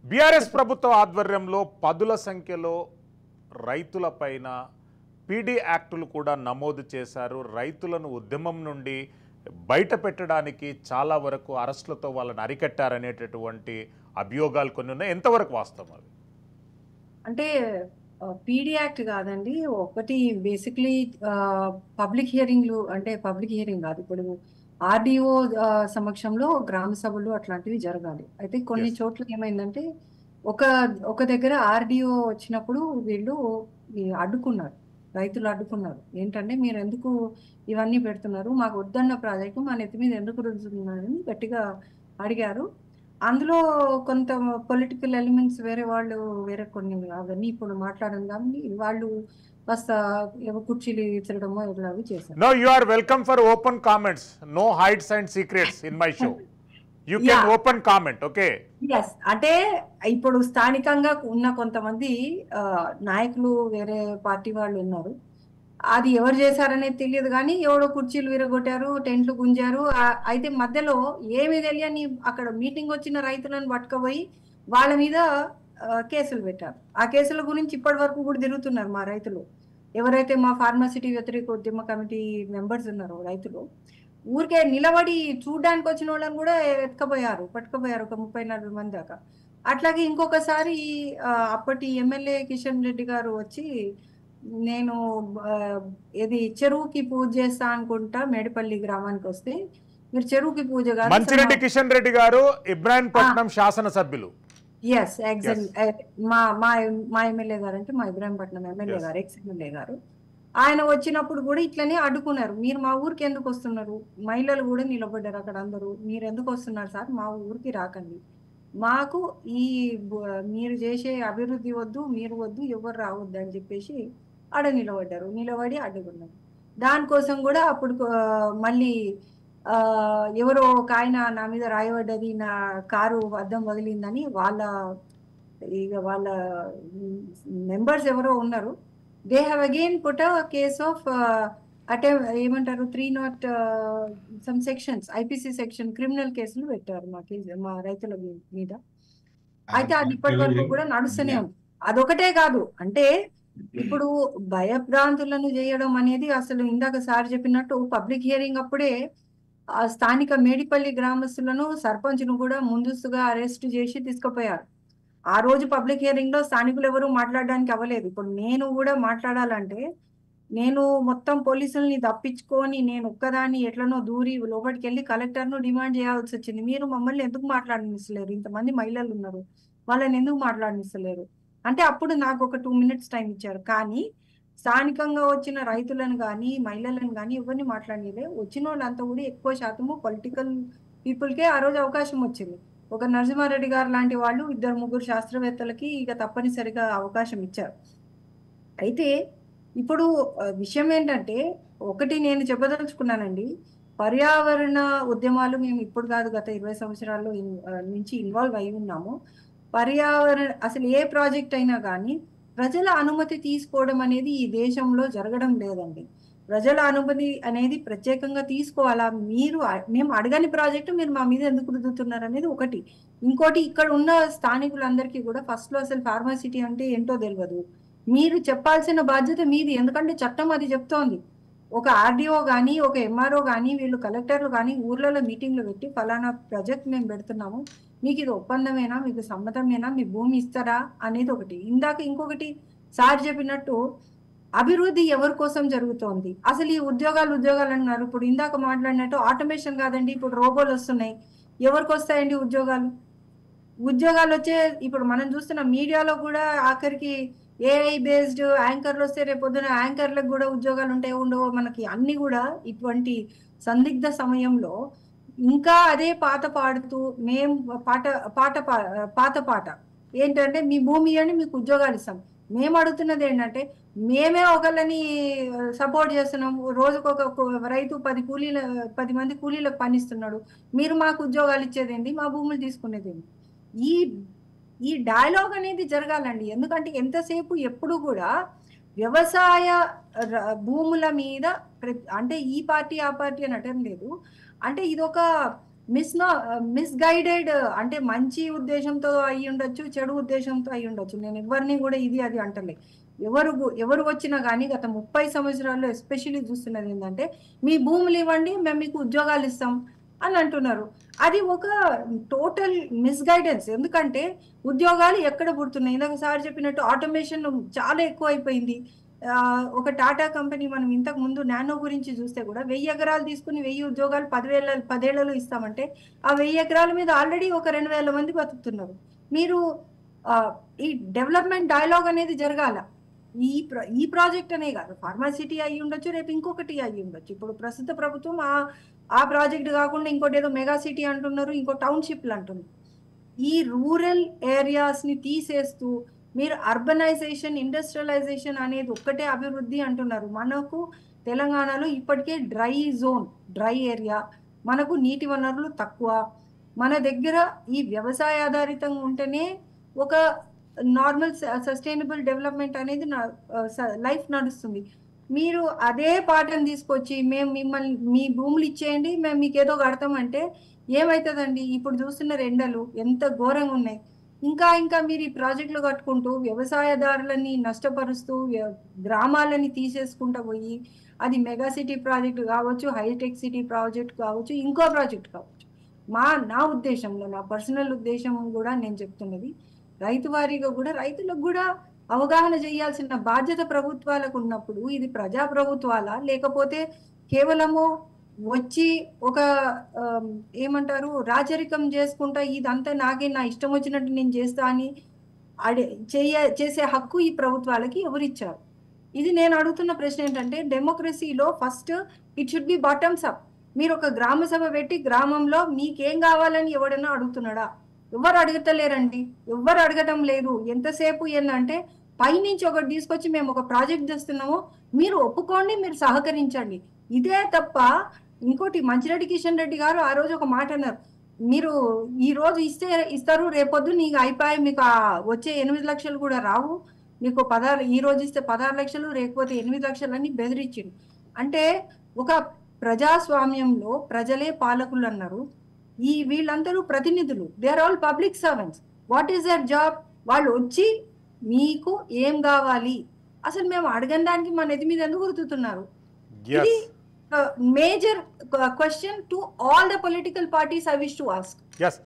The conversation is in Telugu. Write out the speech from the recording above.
బీఆర్ఎస్ ప్రభుత్వ ఆధ్వర్యంలో పదుల సంఖ్యలో రైతులపైన పీడీ యాక్టులు కూడా నమోదు చేశారు రైతులను ఉద్యమం నుండి బయట పెట్టడానికి చాలా వరకు అరెస్టులతో వాళ్ళని అరికట్టారనేటటువంటి అభియోగాలు కొన్ని ఉన్నాయి ఎంతవరకు వాస్తవం అవి అంటే పీడీ యాక్ట్ కాదండి ఒకటి బేసిక్లీ పబ్లిక్ హియరింగ్లు అంటే పబ్లిక్ హియరింగ్ కాదు ఇప్పుడు ఆర్డీఓ సమక్షంలో గ్రామ సభలు అట్లాంటివి జరగాలి అయితే కొన్ని Yes. చోట్ల ఏమైందంటే ఒక ఒక దగ్గర ఆర్డీఓ వచ్చినప్పుడు వీళ్ళు ఈ అడ్డుకున్నారు రైతులు అడ్డుకున్నారు ఏంటంటే మీరు ఎందుకు ఇవన్నీ పెడుతున్నారు మాకు వద్దన్న ప్రాజెక్టు మా నెత్తి మీద ఎందుకు రుద్దుతున్నారని గట్టిగా అడిగారు అందులో కొంత పొలిటికల్ ఎలిమెంట్స్ వేరే వాళ్ళు వేరే కొన్ని అవన్నీ ఇప్పుడు మాట్లాడడం కానీ వాళ్ళు కాస్త ఏవో కుర్చీలు ఇచ్చడమో ఇట్లా అవి చేశారు no you are welcome for open comments no hates and secrets in my show you can Yeah. Open comment okay yes అంటే ఇప్పుడు స్థానికంగా ఉన్న కొంతమంది ఆ, నాయకులు వేరే పార్టీ వాళ్ళు ఉన్నారు అది ఎవరు చేశారనేది తెలియదు కానీ ఎవడో కుర్చీలు విరగొట్టారు టెంట్లు గుంజారు ఆ- అయితే మధ్యలో ఏమీ తెలియని అక్కడ మీటింగ్ వచ్చిన రైతులను పట్టుకుపోయి వాళ్ళ మీద ఆ, కేసులు పెట్టారు ఆ కేసుల గురించి ఇప్పటి వరకు కూడా తిరుగుతున్నారు మా రైతులు ఎవరైతే మా ఫార్మాసిటీ వ్యతిరేక ఉద్యమ కమిటీ మెంబర్స్ ఉన్నారో రైతులు ఊరికే నిలబడి చూడడానికి వచ్చిన వాళ్ళని కూడా ఎత్తుకపోయారు పట్టుకుపోయారు ఒక ముప్పై నలభై మంది దాకా అట్లాగే ఇంకొకసారి ఆ, అప్పటి ఎమ్మెల్యే కిషన్ రెడ్డి గారు వచ్చి నేను ఆ, ఇది చెరువుకి పూజ చేస్తా అనుకుంటా మేడిపల్లి గ్రామానికి వస్తే మీరు చెరువుకి పూజ కాదు మంచిరెడ్డి కిషన్ రెడ్డి గారు ఇబ్రాహీంపట్నం శాసనసభ్యులు ఎస్ ఎగ్జాక్ట్ మా మా మా ఎమ్మెల్యే గారు అంటే మా ఇబ్రాహీంపట్నం ఎమ్మెల్యే Yes. గారు ఎక్స్ ఎమ్మెల్యే గారు ఆయన వచ్చినప్పుడు కూడా ఇట్లనే అడ్డుకున్నారు మీరు మా ఊరికి ఎందుకు వస్తున్నారు మహిళలు కూడా నిలబడ్డారు అక్కడ అందరూ మీరు ఎందుకు వస్తున్నారు సార్ మా ఊరికి రాకండి మాకు ఈ బ- మీరు చేసే అభివృద్ధి వద్దు మీరు వద్దు ఎవరు రావద్దు అని చెప్పేసి ఆడ నిలబడ్డారు నిలబడి అడ్డుకున్నారు దానికోసం కూడా అప్పుడు ఆ, మళ్ళీ ఆ, ఎవరో ఒక ఆయన నా మీద రాయబడ్డది నా కారు అద్దం వదిలిందని వాళ్ళ ఇక వాళ్ళ మెంబర్స్ ఎవరో ఉన్నారు they have again put a case of అటే ఏమంటారు three not some sections IPC section criminal కేసులు పెట్టారు మా కేసు మా రైతుల మీ- మీద అయితే అది ఇప్పటి వరకు కూడా నడుస్తూనే ఉంది అదొకటే కాదు అంటే ఇప్పుడు భయభ్రాంతులను చేయడం అనేది అసలు ఇందాక సార్ చెప్పినట్టు పబ్లిక్ హియరింగ్ అప్పుడే ఆ స్థానిక మేడిపల్లి గ్రామస్తులను సర్పంచ్ను కూడా ముందస్తుగా అరెస్ట్ చేసి తీసుకుపోయారు ఆ రోజు పబ్లిక్ హియరింగ్ లో స్థానికులు ఎవరు మాట్లాడడానికి అవ్వలేదు ఇప్పుడు నేను కూడా మాట్లాడాలంటే నేను మొత్తం పోలీసుల్ని తప్పించుకొని నేను ఒక్కదాన్ని ఎట్లనో దూరి లోపలికి వెళ్ళి కలెక్టర్ను డిమాండ్ చేయాల్సి వచ్చింది మీరు మమ్మల్ని ఎందుకు మాట్లాడనిస్తలేరు ఇంతమంది మహిళలు ఉన్నారు వాళ్ళని ఎందుకు మాట్లాడనిస్తలేరు అంటే అప్పుడు నాకు ఒక టూ మినిట్స్ టైం ఇచ్చారు కానీ స్థానికంగా వచ్చిన రైతులను కానీ మహిళలను కానీ ఎవరిని మాట్లాడలే వచ్చిన వాళ్ళంతా కూడా ఎక్కువ శాతము పొలిటికల్ పీపుల్కే ఆ రోజు అవకాశం వచ్చింది ఒక నరసింహారెడ్డి గారు లాంటి వాళ్ళు ఇద్దరు ముగ్గురు శాస్త్రవేత్తలకి ఇక తప్పనిసరిగా అవకాశం ఇచ్చారు అయితే ఇప్పుడు ఆ, విషయం ఏంటంటే ఒకటి నేను చెప్పదలుచుకున్నానండి పర్యావరణ ఉద్యమాలు మేము ఇప్పుడు కాదు గత ఇరవై సంవత్సరాల్లో ఇన్- ఆ, నుంచి ఇన్వాల్వ్ అయి ఉన్నాము పర్యావరణ అసలు ఏ ప్రాజెక్ట్ అయినా కానీ ప్రజల అనుమతి తీసుకోవడం అనేది ఈ దేశంలో జరగడం లేదండి ప్రజల అనుమతి అనేది ప్రత్యేకంగా తీసుకోవాలా మీరు అ- మేము అడగని ప్రాజెక్టు మీరు మా మీద ఎందుకు రుద్దుతున్నారు అనేది ఒకటి ఇంకోటి ఇక్కడ ఉన్న స్థానికులందరికీ కూడా ఫస్ట్ లో అసలు ఫార్మాసిటీ అంటే ఏంటో తెలియదు మీరు చెప్పాల్సిన బాధ్యత మీది ఎందుకంటే చట్టం అది చెప్తోంది ఒక ఆర్డీఓ కానీ ఒక ఎంఆర్ఓ కానీ వీళ్ళు కలెక్టర్లు కానీ ఊర్లలో మీటింగ్లు పెట్టి ఫలానా ప్రాజెక్ట్ మేము పెడుతున్నాము మీకు ఇది ఒప్పందమేనా మీకు సమ్మతమేనా మీ భూమి ఇస్తారా అనేది ఒకటి ఇందాక ఇంకొకటి సార్ చెప్పినట్టు అభివృద్ధి ఎవరి కోసం జరుగుతోంది అసలు ఈ ఉద్యోగాలు ఉద్యోగాలు అన్నారు ఇప్పుడు ఇందాక మాట్లాడినట్టు ఆటోమేషన్ కాదండి ఇప్పుడు రోబోలు వస్తున్నాయి ఎవరికి వస్తాయండి ఉద్యోగాలు ఉద్యోగాలు వచ్చే ఇప్పుడు మనం చూస్తున్న మీడియాలో కూడా ఆఖరికి ఏఐ బేస్డ్ యాంకర్లు వస్తే రేపు పొద్దున యాంకర్లకు కూడా ఉద్యోగాలు ఉంటాయి ఉండవో మనకి అన్ని కూడా ఇటువంటి సందిగ్ధ సమయంలో ఇంకా అదే పాట పాడుతూ మేం పాట పాట పా- పాత పాట ఏంటంటే మీ భూమి అని మీకు ఉద్యోగాలు ఇస్తాం మేము అడుగుతున్నది ఏంటంటే మేమే ఒకళ్ళని సపోర్ట్ చేస్తున్నాం రోజుకు ఒక కు- రైతు పది కూలీల పది మంది కూలీలకు పనిస్తున్నాడు మీరు మాకు ఉద్యోగాలు ఇచ్చేదేంటి మా భూములు తీసుకునేదేంటి ఈ ఈ డైలాగ్ అనేది జరగాలండి ఎందుకంటే ఎంతసేపు ఎప్పుడు కూడా వ్యవసాయ ర- భూముల మీద ప్ర- అంటే ఈ పార్టీ ఆ పార్టీ అని అనటం లేదు అంటే ఇది ఒక మిస్ మిస్గైడెడ్ అంటే మంచి ఉద్దేశంతో అయి ఉండొచ్చు చెడు ఉద్దేశంతో అయి ఉండొచ్చు నేను ఎవరిని కూడా ఇది అది అంటలే ఎవరు గు- ఎవరు వచ్చినా కానీ గత ముప్పై సంవత్సరాల్లో ఎస్పెషల్లీ చూస్తున్నది ఏంటంటే మీ భూములు ఇవ్వండి మేము మీకు ఉద్యోగాలు ఇస్తాం అని అంటున్నారు అది ఒక టోటల్ మిస్గైడెన్స్ ఎందుకంటే ఉద్యోగాలు ఎక్కడ పుడుతున్నాయి ఇందాక సార్ చెప్పినట్టు ఆటోమేషన్ చాలా ఎక్కువ అయిపోయింది ఆ, ఒక టాటా కంపెనీ మనం ఇంతకు ముందు నానో గురించి చూస్తే కూడా వెయ్యి ఎకరాలు తీసుకుని వెయ్యి ఉద్యోగాలు పదివేల పదేళ్లలో ఇస్తామంటే ఆ వెయ్యి ఎకరాల మీద ఆల్రెడీ ఒక రెండు వేల మంది బతుకుతున్నారు మీరు ఆ, ఈ డెవలప్మెంట్ డైలాగ్ అనేది జరగాల ఈ ప్ర ఈ ప్రాజెక్ట్ అనే కాదు ఫార్మాసిటీ అయి ఉండొచ్చు రేపు ఇంకొకటి అయి ఉండొచ్చు ఇప్పుడు ప్రస్తుత ప్రభుత్వం ఆ ఆ ప్రాజెక్ట్ కాకుండా ఇంకోటి ఏదో మెగా సిటీ అంటున్నారు ఇంకో టౌన్షిప్లు అంటున్నారు ఈ రూరల్ ఏరియాస్ని తీసేస్తూ మీరు అర్బనైజేషన్ ఇండస్ట్రియలైజేషన్ అనేది ఒక్కటే అభివృద్ధి అంటున్నారు మనకు తెలంగాణలో ఇప్పటికే డ్రై జోన్ డ్రై ఏరియా మనకు నీటి వనరులు తక్కువ మన దగ్గర ఈ వ్యవసాయ ఆధారితంగా ఉంటేనే ఒక నార్మల్ సస్టైనబుల్ డెవలప్మెంట్ అనేది లైఫ్ నడుస్తుంది మీరు అదే పాటను తీసుకొచ్చి మేము మిమ్మల్ని మీ భూములు ఇచ్చేయండి మేము మీకు ఏదో కడతామంటే ఏమవుతుందండి ఇప్పుడు చూస్తున్న రెండలు ఎంత ఘోరంగా ఉన్నాయి ఇంకా ఇంకా మీరు ఈ ప్రాజెక్టులు కట్టుకుంటూ వ్యవసాయదారులని నష్టపరుస్తూ వ్య- గ్రామాలని తీసేసుకుంటూ పోయి అది మెగా సిటీ ప్రాజెక్ట్ కావచ్చు హైటెక్ సిటీ ప్రాజెక్ట్ కావచ్చు ఇంకో ప్రాజెక్ట్ కావచ్చు మా నా ఉద్దేశంలో నా పర్సనల్ ఉద్దేశం కూడా నేను చెప్తున్నది రైతు వారీగా కూడా రైతులకు కూడా అవగాహన చేయాల్సిన బాధ్యత ప్రభుత్వాలకు ఉన్నప్పుడు ఇది ప్రజా ప్రభుత్వాల లేకపోతే కేవలము వచ్చి ఒక ఆమ్, ఏమంటారు రాజరికం చేసుకుంటా ఇదంతా నాకే నా ఇష్టం వచ్చినట్టు నేను చేస్తా అని అడే చేయ చేసే హక్కు ఈ ప్రభుత్వాలకి ఎవరిచ్చారు ఇది నేను అడుగుతున్న ప్రశ్న ఏంటంటే డెమోక్రసీలో first it should be bottoms up మీరు ఒక గ్రామ సభ పెట్టి గ్రామంలో మీకేం కావాలని ఎవడైనా అడుగుతున్నాడా ఎవరు అడగటలేరండి ఎవరు అడగటం లేదు ఎంతసేపు ఏంటంటే పైనుంచి ఒకటి తీసుకొచ్చి మేము ఒక ప్రాజెక్ట్ చేస్తున్నాము మీరు ఒప్పుకోండి మీరు సహకరించండి ఇదే తప్ప ఇంకోటి మంచిరెడ్డి కిషన్ రెడ్డి గారు ఆ రోజు ఒక మాట అన్నారు మీరు ఈ రోజు ఇస్తే ఇస్తారు రేపొద్దు నీకు అయిపోయి మీకు ఆ వచ్చే ఎనిమిది లక్షలు కూడా రావు నీకు పదహారు ఈ రోజు ఇస్తే పదహారు లక్షలు లేకపోతే ఎనిమిది లక్షలు అని బెదిరించిండు అంటే ఒక ప్రజాస్వామ్యంలో ప్రజలే పాలకులు అన్నారు ఈ వీళ్ళందరూ ప్రతినిధులు they are all public servants what is their job వాళ్ళు వచ్చి మీకు ఏం కావాలి అసలు మేము అడగని దానికి మన ఎది మీద ఎందుకు గుర్తుతున్నారు yes major question to all the political parties I wish to ask yes